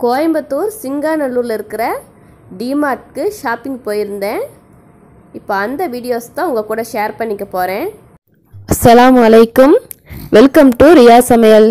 கோயம்புத்தூர் சிங்காநல்லூரில் இருக்கிற டிமார்ட்க்கு ஷாப்பிங் போயிருந்தேன் இப்போ அந்த வீடியோஸ் தான் உங்கள் கூட ஷேர் பண்ணிக்க போகிறேன் அஸ்ஸலாமு அலைக்கும் வெல்கம் டு ரியா சமையல்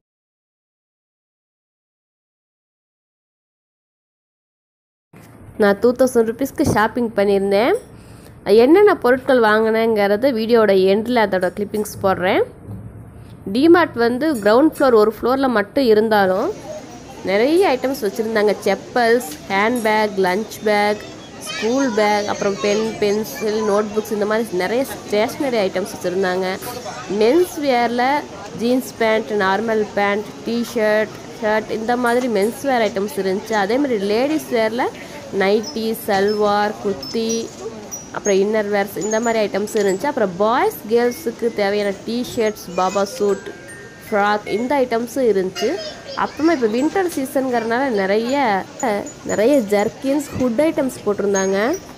நான் டூ தௌசண்ட் ருபீஸ்க்கு ஷாப்பிங் பண்ணியிருந்தேன் என்னென்ன பொருட்கள் வாங்கினேங்கிறத வீடியோட எண்டில் அதோட கிளிப்பிங்ஸ் போடுறேன் டிமார்ட் வந்து கிரவுண்ட் ஃப்ளோர் ஒரு ஃப்ளோரில் மட்டும் இருந்தாலும் நிறைய ஐட்டம்ஸ் வச்சுருந்தாங்க chappals handbag lunch bag school bag அப்புறம் பென் பென்சில் நோட் புக்ஸ் இந்த மாதிரி நிறைய ஸ்டேஷ்னரி ஐட்டம்ஸ் வச்சுருந்தாங்க மென்ஸ் வேரில் jeans pant normal pant t shirt shirt இந்த மாதிரி மென்ஸ் வேர் ஐட்டம்ஸ் இருந்துச்சு அதே மாதிரி லேடிஸ் வேரில் நைட்டி சல்வார் குர்த்தி அப்புறம் இன்னர் வேர்ஸ் இந்த மாதிரி ஐட்டம்ஸ் இருந்துச்சு அப்புறம் பாய்ஸ் கேர்ள்ஸுக்கு தேவையான டிஷர்ட்ஸ் பாபா சூட் ஃப்ராக் இந்த ஐட்டம்ஸும் இருந்துச்சு அப்புறமா இப்போ வின்டர் சீசனுங்கிறனால நிறைய நிறைய ஜர்க்கின்ஸ் ஃபுட் ஐட்டம்ஸ் போட்டிருந்தாங்க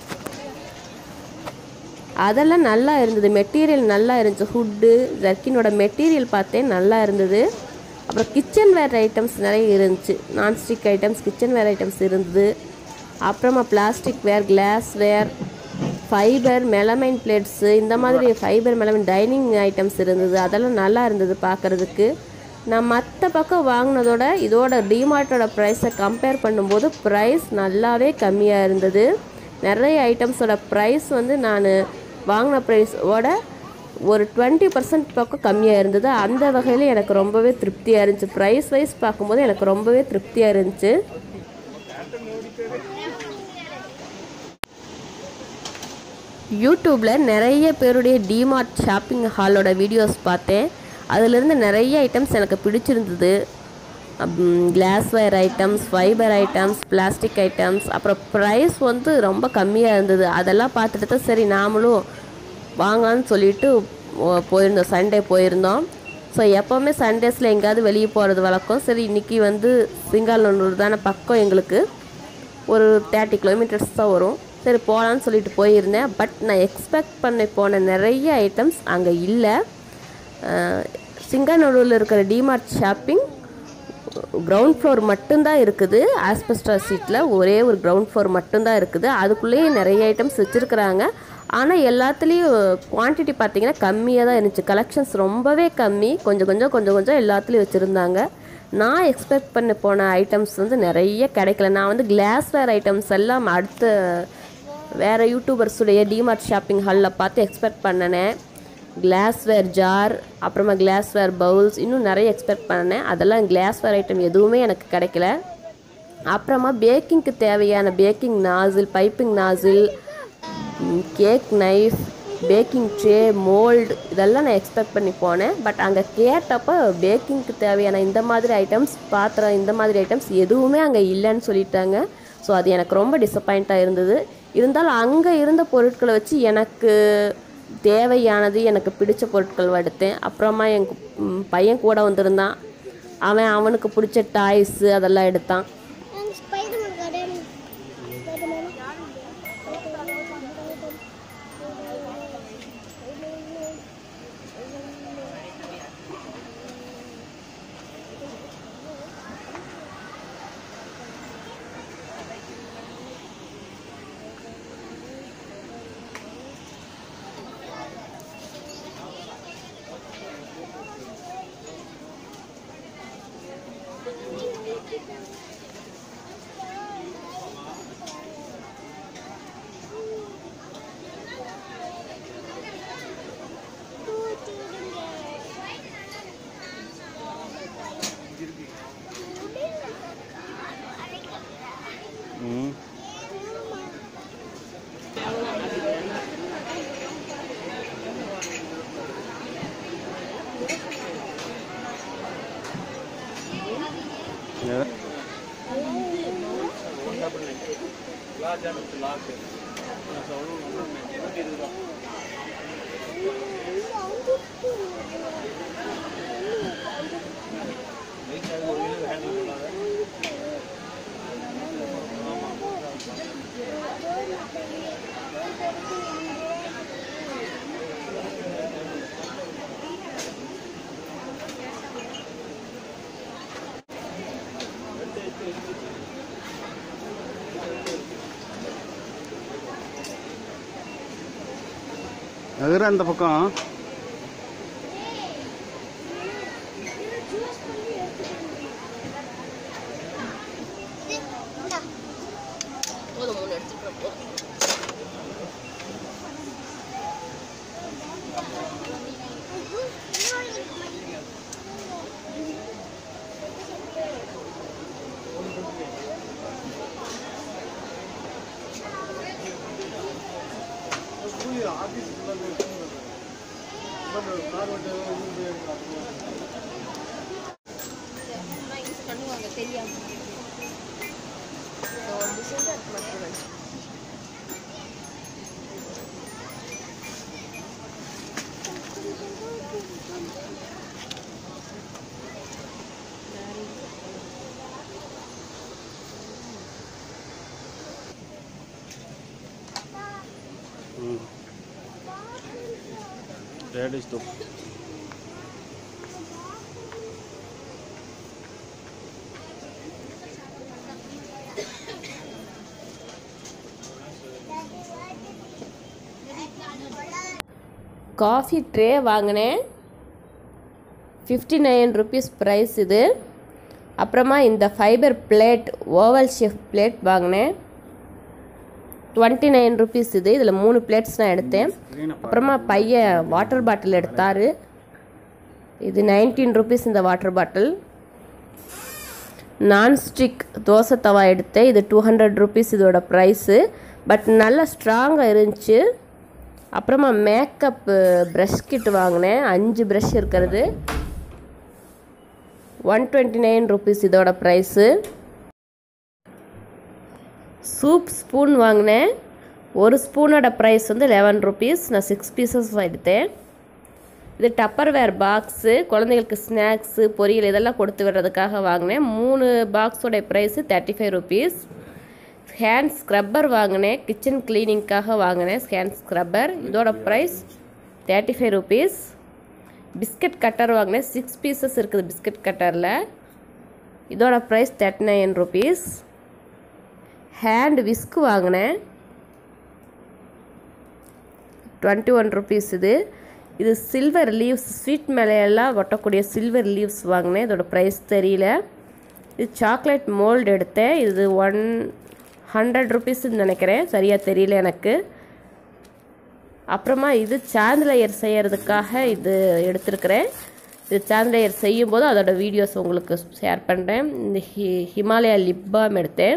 அதெல்லாம் நல்லா இருந்தது மெட்டீரியல் நல்லா இருந்துச்சு ஹுட்டு ஜர்க்கினோட மெட்டீரியல் பார்த்தேன் நல்லா இருந்தது அப்புறம் கிச்சன் வேர் ஐட்டம்ஸ் நிறைய இருந்துச்சு nonstick items kitchen wear items இருந்தது அப்புறமா plastic wear glass wear fibre melamine plates இந்த மாதிரி ஃபைபர் மெலமைன் டைனிங் ஐட்டம்ஸ் இருந்தது அதெல்லாம் நல்லா இருந்தது பார்க்குறதுக்கு நான் மற்ற பக்கம் வாங்கினதோட இதோட டிமார்ட்டோட ப்ரைஸை கம்பேர் பண்ணும்போது ப்ரைஸ் நல்லாவே கம்மியாக இருந்தது நிறைய ஐட்டம்ஸோட ப்ரைஸ் வந்து நான் வாங்கின ப்ரைஸோட ஒரு டுவெண்ட்டி பர்சன்ட் பக்கம் கம்மியாக இருந்தது அந்த வகையில் எனக்கு ரொம்பவே திருப்தியாக இருந்துச்சு ப்ரைஸ் வைஸ் பார்க்கும்போது எனக்கு ரொம்பவே திருப்தியாக இருந்துச்சு யூடியூப்பில் நிறைய பேருடைய டிமார்ட் ஷாப்பிங் ஹாலோட வீடியோஸ் பார்த்தேன் அதிலிருந்து நிறைய ஐட்டம்ஸ் எனக்கு பிடிச்சிருந்தது glass ware items fibre items plastic items அப்புறம் ப்ரைஸ் வந்து ரொம்ப கம்மியாக இருந்தது அதெல்லாம் பார்த்துட்டு தான் சரி நாமளும் வாங்கலான்னு சொல்லிட்டு போயிருந்தோம் சண்டே போயிருந்தோம் ஸோ எப்போவுமே சண்டேஸில் எங்கேயாவது வெளியே போகிறது வழக்கம் சரி இன்றைக்கி வந்து சிங்காநல்லூர் தானே பக்கம் எங்களுக்கு ஒரு தேர்ட்டி கிலோமீட்டர்ஸ் தான் வரும் சரி போகலான்னு சொல்லிட்டு போயிருந்தேன் பட் நான் எக்ஸ்பெக்ட் பண்ணி போன நிறைய ஐட்டம்ஸ் அங்கே இல்லை சிங்காநல்லூரில் இருக்கிற டிமார்ட் ஷாப்பிங் கிரவுண்ட் ஃப்ளோர் மட்டும்தான் இருக்குது ஆஸ்பெஸ்டா சீட்டில் ஒரே ஒரு கிரவுண்ட் ஃப்ளோர் மட்டும்தான் இருக்குது அதுக்குள்ளேயே நிறைய ஐட்டம்ஸ் வச்சுருக்குறாங்க ஆனால் எல்லாத்துலேயும் குவான்டிட்டி பார்த்திங்கன்னா கம்மியாக தான் இருந்துச்சு கலெக்ஷன்ஸ் ரொம்பவே கம்மி கொஞ்சம் கொஞ்சம் கொஞ்சம் கொஞ்சம் எல்லாத்துலேயும் வச்சுருந்தாங்க நான் எக்ஸ்பெக்ட் பண்ண போன ஐட்டம்ஸ் வந்து நிறைய கிடைக்கல நான் வந்து கிளாஸ் வேர் ஐட்டம்ஸ் எல்லாம் அடுத்த வேறு யூடியூபர்ஸுடைய டிமார்ட் ஷாப்பிங் ஹாலில் பார்த்து எக்ஸ்பெக்ட் பண்ணினேன் கிளாஸ்வேர் ஜார் அப்புறமா கிளாஸ்வேர் பவுல்ஸ் இன்னும் நிறைய எக்ஸ்பெக்ட் பண்ணேன் அதெல்லாம் கிளாஸ்வேர் ஐட்டம் எதுவுமே எனக்கு கிடைக்கல அப்புறமா பேக்கிங்க்கு தேவையான baking nozzle piping nozzle cake knife baking tray mould இதெல்லாம் நான் எக்ஸ்பெக்ட் பண்ணி போனேன் பட் அங்கே கேட்டப்போ பேக்கிங்க்கு தேவையான இந்த மாதிரி ஐட்டம்ஸ் பாத்திரம் இந்த மாதிரி ஐட்டம்ஸ் எதுவுமே அங்கே இல்லைன்னு சொல்லிட்டாங்க ஸோ அது எனக்கு ரொம்ப டிசப்பாயிண்ட்டாக இருந்தது இருந்தாலும் அங்கே இருந்த பொருட்களை வச்சு எனக்கு தேவையானது எனக்கு பிடிச்ச பொருட்கள் எடுத்தேன் அப்புறமா என் பையன் கூட வந்திருந்தான் அவன் அவனுக்கு பிடிச்ச டாய்ஸு அதெல்லாம் எடுத்தான் ஸ்பைடர்மேன் கார்டன் நகர அந்த பக்கம் போதும் மூணு எடுத்துக்கிறோம் போதும் பண்ணுவாங்க தெரியாம டிசைன் மட்டும் லேடிஸ் டூ காஃபி ட்ரே வாங்கினேன் ஃபிஃப்டி நைன் ருபீஸ் ப்ரைஸ் இது அப்புறமா இந்த fibre plate oval shape plate வாங்கினேன் டுவெண்ட்டி நைன் ருபீஸ் இது இதில் மூணு பிளேட்ஸ் நான் எடுத்தேன் அப்புறமா பையன் வாட்டர் பாட்டில் எடுத்தார் இது நைன்டீன் ருபீஸ் இந்த water bottle nonstick dosa tawa எடுத்தேன் இது டூ ஹண்ட்ரட் ருபீஸ் இதோட ப்ரைஸு பட் நல்லா ஸ்ட்ராங்காக இருந்துச்சு அப்புறமா மேக்கப்பு ப்ரஷ் கிட் வாங்கினேன் அஞ்சு ப்ரஷ் இருக்கிறது ஒன் டுவெண்ட்டி நைன் ருபீஸ் இதோட ப்ரைஸு சூப் ஸ்பூன் வாங்கினேன் ஒரு ஸ்பூனோட ப்ரைஸ் வந்து லெவன் ருபீஸ் நான் சிக்ஸ் பீசஸ் எடுத்தேன் இது டப்பர் வேர் பாக்ஸு குழந்தைகளுக்கு ஸ்நாக்ஸு பொரியல் இதெல்லாம் கொடுத்து விடுறதுக்காக வாங்கினேன் மூணு பாக்ஸோட price thirty five rupees hand scrubber வாங்கினேன் கிச்சன் க்ளீனிங்க்காக வாங்கினேன் ஹேண்ட் ஸ்க்ரப்பர் இதோட price thirty five rupees biscuit cutter வாங்கினேன் சிக்ஸ் பீசஸ் இருக்குது பிஸ்கட் கட்டரில் இதோட price thirty nine rupees hand whisk வாங்கினேன் டுவெண்ட்டி ஒன் ருபீஸ் இது இது சில்வர் லீவ்ஸ் ஸ்வீட் மேலையெல்லாம் ஒட்டக்கூடிய சில்வர் லீவ்ஸ் வாங்கினேன் இதோட ப்ரைஸ் தெரியல இது சாக்லேட் மோல்டு எடுத்தேன் இது ஒன் ஹண்ட்ரட் ருபீஸ்ன்னு நினைக்கிறேன் சரியாக தெரியல எனக்கு அப்புறமா இது சாந்திலையர் செய்யறதுக்காக இது எடுத்திருக்கிறேன் இது சாந்திலையர் செய்யும்போது அதோட வீடியோஸ் உங்களுக்கு ஷேர் பண்ணுறேன் இந்த ஹி ஹிமாலயா லிப் பாம் எடுத்தேன்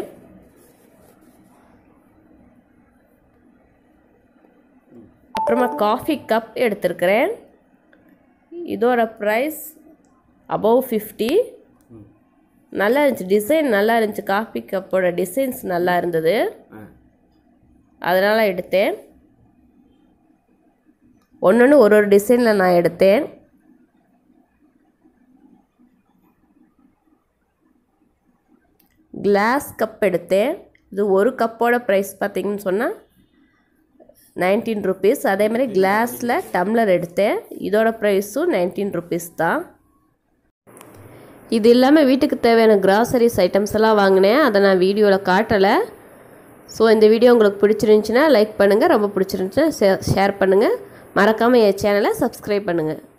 அப்புறமா காஃபி கப் எடுத்திருக்கிறேன் இதோட ப்ரைஸ் அபவ் ஃபிஃப்டி நல்லா இருந்துச்சு டிசைன் நல்லா இருந்துச்சு காஃபி கப்போட டிசைன்ஸ் நல்லா இருந்தது அதனால் எடுத்தேன் ஒன்று ஒரு ஒரு டிசைனில் நான் எடுத்தேன் கிளாஸ் கப் எடுத்தேன் இது ஒரு கப்போட ப்ரைஸ் பார்த்தீங்கன்னு சொன்னால் நைன்டீன் ருபீஸ் அதே மாதிரி கிளாஸில் டம்ளர் எடுத்தேன் இதோட ப்ரைஸும் நைன்டீன் ருபீஸ் தான் இது இல்லாமல் வீட்டுக்கு தேவையான கிராசரிஸ் ஐட்டம்ஸ் எல்லாம் வாங்கினேன் அதை நான் வீடியோவில் காட்டலை ஸோ இந்த வீடியோ உங்களுக்கு பிடிச்சிருந்துச்சின்னா லைக் பண்ணுங்கள் ரொம்ப பிடிச்சிருந்துச்சுன்னா ஷேர் பண்ணுங்கள் மறக்காமல் என் சேனலை சப்ஸ்கிரைப் பண்ணுங்கள்